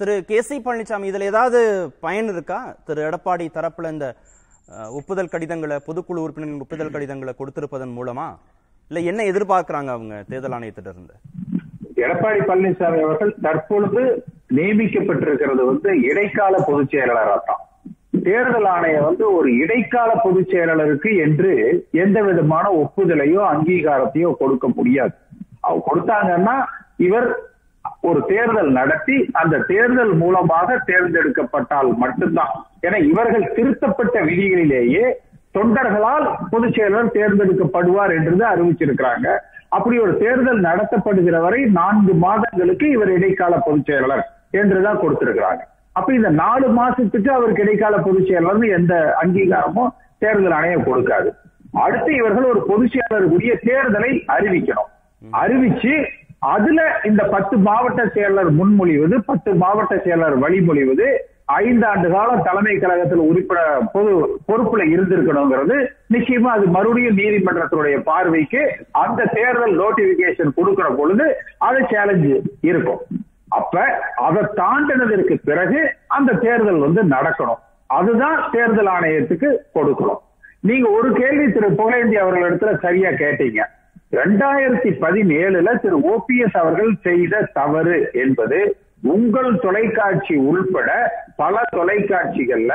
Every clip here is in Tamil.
திரு கே சி பழனிசாமி இதுல ஏதாவது பயன் இருக்கா திரு எடப்பாடி தரப்புல இந்த அஹ், ஒப்புதல் கடிதங்களை பொதுக்குழு உறுப்பினரின் ஒப்புதல் கடிதங்களை கொடுத்திருப்பதன் மூலமா இல்ல என்ன எதிர்பார்க்கறாங்க அவங்க தேர்தல் ஆணையத்திட்ட இருந்து எடப்பாடி பழனிசாமி அவர்கள் தற்பொழுது நியமிக்கப்பட்டிருக்கிறது வந்து இடைக்கால பொதுச் செயலாளராக தான் தேர்தல் ஆணையம் வந்து ஒரு இடைக்கால பொதுச் செயலாளருக்கு என்று எந்த விதமான ஒப்புதலையோ அங்கீகாரத்தையோ கொடுக்க முடியாது அவ கொடுத்தாங்கன்னா இவர் ஒரு தேர்தல் நடத்தி அந்த தேர்தல் மூலமாக தேர்ந்தெடுக்கப்பட்டால் மட்டும்தான் ஏன்னா இவர்கள் திருத்தப்பட்ட விதிகளிலேயே தொண்டர்களால் பொதுச் செயலாளர் தேர்ந்தெடுக்கப்படுவார் என்று அறிவிச்சிருக்கிறாங்க அப்படி ஒரு தேர்தல் நடத்தப்படுகிற வரை நான்கு மாதங்களுக்கு இவர் இடைக்கால பொதுச் செயலாளர் என்றுதான் கொடுத்திருக்கிறாங்க அப்ப இந்த நாலு மாசத்துக்கு அவருக்கு இடைக்கால பொதுச் செயலாளர் எந்த அங்கீகாரமும் தேர்தல் ஆணையம் கொடுக்காது அடுத்து இவர்கள் ஒரு பொதுச் செயலாளருக்குரிய தேர்தலை அறிவிக்கணும் அறிவிச்சு அதுல இந்த பத்து மாவட்ட செயலர் முன்மொழிவது பத்து மாவட்ட செயலர் வழிமொழிவது ஐந்து ஆண்டு காலம் தலைமை கழகத்தில் உறுப்பினர் பொது பொறுப்புல இருந்திருக்கணுங்கிறது நிச்சயமா அது மறுபடியும் நீதிமன்றத்தினுடைய பார்வைக்கு அந்த தேர்தல் நோட்டிபிகேஷன் கொடுக்கிற பொழுது அது சேலஞ்சு இருக்கும் அப்ப அதை தாண்டினதற்கு பிறகு அந்த தேர்தல் வந்து நடக்கணும் அதுதான் தேர்தல் ஆணையத்துக்கு கொடுக்கணும் நீங்க ஒரு கேள்வி திரு புகழேந்தி அவர்களிடத்துல சரியா கேட்டீங்க ரெண்டாயிரத்தி பதினேழுல திரு ஓபிஎஸ் அவர்கள் செய்த தவறு என்பது உங்கள் தொலைக்காட்சி உள்பட பல தொலைக்காட்சிகள்ல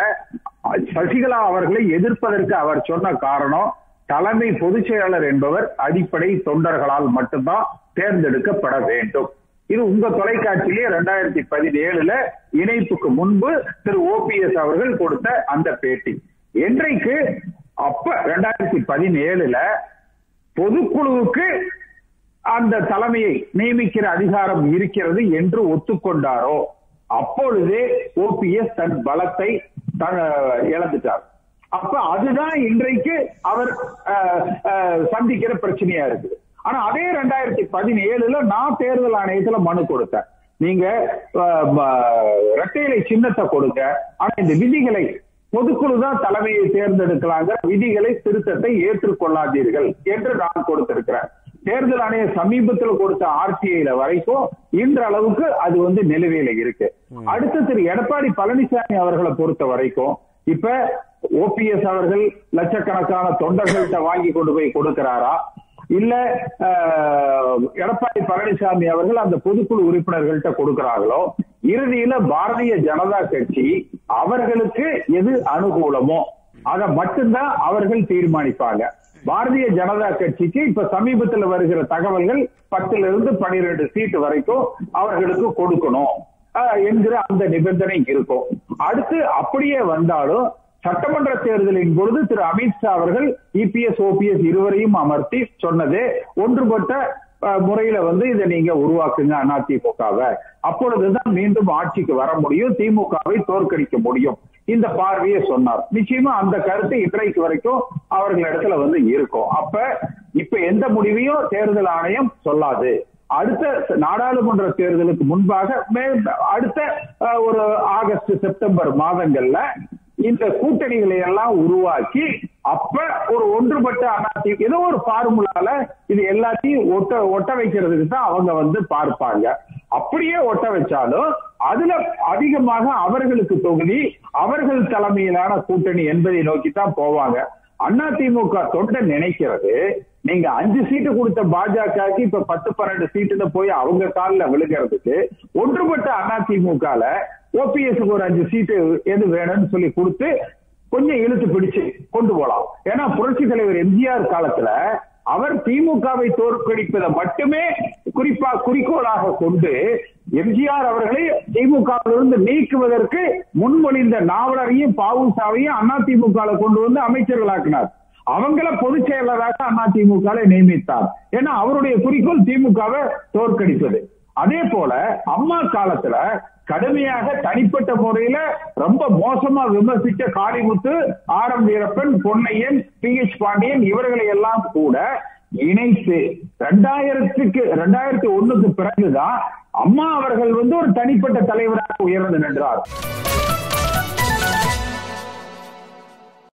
சசிகலா அவர்களை எதிர்ப்பதற்கு அவர் சொன்ன காரணம் தலைமை பொதுச் செயலாளர் என்பவர் அடிப்படை தொண்டர்களால் மட்டும்தான் தேர்ந்தெடுக்கப்பட வேண்டும் இது உங்க தொலைக்காட்சியிலே ரெண்டாயிரத்தி பதினேழுல இணைப்புக்கு முன்பு திரு ஓபிஎஸ் அவர்கள் கொடுத்த அந்த பேட்டி என்றைக்கு அப்ப ரெண்டாயிரத்தி பதினேழுல பொதுக்குழுவுக்கு அந்த தலைமையை நியமிக்கிற அதிகாரம் இருக்கிறது என்று ஒத்துக்கொண்டாரோ அப்பொழுதே ஓபிஎஸ் தன் பலத்தை த- இழந்துட்டார் அப்ப அதுதான் இன்றைக்கு அவர் அஹ், அஹ், சந்திக்கிற பிரச்சனையா இருக்குது ஆனா அதே ரெண்டாயிரத்தி பதினேழுல நான் தேர்தல் ஆணையத்துல மனு கொடுத்தேன் நீங்க அஹ், ம- இரட்டையிலை சின்னத்தை கொடுங்க ஆனா இந்த விதிகளை பொதுக்குழு தான் தலைமையை தேர்ந்தெடுக்கலாங்க விதிகளை திருத்தத்தை ஏற்றுக்கொள்ளாதீர்கள் என்று நான் கொடுத்திருக்கிறேன் தேர்தல் ஆணையம் சமீபத்தில் கொடுத்த ஆர்டிஐல வரைக்கும் இன்ற அளவுக்கு அது வந்து நிலுவையில இருக்கு அடுத்து திரு எடப்பாடி பழனிசாமி அவர்களை பொறுத்த வரைக்கும் இப்ப ஓபிஎஸ் அவர்கள் லட்சக்கணக்கான தொண்டர்கள்ட்ட வாங்கி கொண்டு போய் கொடுக்கிறாரா இல்ல அஹ், எடப்பாடி பழனிசாமி அவர்கள் அந்த பொதுக்குழு உறுப்பினர்கள்ட்ட கொடுக்கிறார்களோ இறுதியில பாரதிய ஜனதா கட்சி அவர்களுக்கு எது அனுகூலமோ அதை மட்டும்தான் அவர்கள் தீர்மானிப்பாங்க பாரதிய ஜனதா கட்சிக்கு இப்ப சமீபத்தில் வருகிற தகவல்கள் பத்துல இருந்து பனிரெண்டு சீட்டு வரைக்கும் அவர்களுக்கு கொடுக்கணும் ஆஹ், என்கிற அந்த நிபந்தனை இருக்கும் அடுத்து அப்படியே வந்தாலும் சட்டமன்ற தேர்தலின் பொழுது திரு அமித்ஷா அவர்கள் இபிஎஸ் ஓபிஎஸ் இருவரையும் அமர்த்தி சொன்னது ஒன்றுபட்ட அஹ், முறையில வந்து இதை நீங்க உருவாக்குங்க அதிமுகவை அப்பொழுதுதான் மீண்டும் ஆட்சிக்கு வர முடியும் திமுகவை தோற்கடிக்க முடியும் இந்த பார்வையை சொன்னார் நிச்சயமா அந்த கருத்து இன்றைக்கு வரைக்கும் அவர்களிடத்துல வந்து இருக்கும் அப்ப இப்ப எந்த முடிவையும் தேர்தல் ஆணையம் சொல்லாது அடுத்த நாடாளுமன்ற தேர்தலுக்கு முன்பாக மே- அடுத்த அஹ், ஒரு ஆகஸ்ட் செப்டம்பர் மாதங்கள்ல இந்த கூட்டணிகளை எல்லாம் உருவாக்கி அப்ப ஒரு ஒன்றுபட்ட அதிமுக ஏதோ ஒரு ஃபார்முலால இது எல்லாத்தையும் ஒட்ட ஒட்ட வைக்கிறதுக்கு தான் அவங்க வந்து பார்ப்பாங்க அப்படியே ஒட்ட வச்சாலும் அதுல அதிகமாக அவர்களுக்கு தொகுதி அவர்கள் தலைமையிலான கூட்டணி என்பதை நோக்கி தான் போவாங்க அதிமுக தொண்டை நினைக்கிறது நீங்க அஞ்சு சீட்டு கொடுத்த பாஜகவுக்கு இப்ப பத்து பன்னெண்டு சீட்டுல போய் அவங்க காலில் விழுகிறதுக்கு ஒன்றுபட்ட அதிமுகல ஓபிஎஸ்க்கு ஒரு அஞ்சு சீட்டு எது வேணும்னு சொல்லி கொடுத்து கொஞ்சம் இழுத்து பிடிச்சு கொண்டு போலாம் ஏன்னா புரட்சி தலைவர் எம்ஜிஆர் காலத்துல அவர் திமுகவை தோற்கடிப்பதை மட்டுமே குறிப்பா குறிக்கோளாக கொண்டு எம்ஜிஆர் அவர்களை திமுகவிலிருந்து நீக்குவதற்கு முன்மொழிந்த நாவலரையும் பாவுசாவையும் அதிமுக கொண்டு வந்து அமைச்சர்களாக்கினார் அவங்கள பொதுச் செயலராக அதிமுக நியமித்தார் ஏன்னா அவருடைய குறிக்கோள் திமுகவை தோற்கடிப்பது அதே போல அம்மா காலத்துல கடுமையாக தனிப்பட்ட முறையில ரொம்ப மோசமா விமர்சித்த Kalimuthu R M Veerappan Ponnaiyan P H Pandian இவர்களை எல்லாம் கூட இணைத்து ரெண்டாயிரத்துக்கு ரெண்டாயிரத்தி ஒண்ணுக்கு பிறகுதான் அம்மா அவர்கள் வந்து ஒரு தனிப்பட்ட தலைவராக உயர்ந்து நின்றார்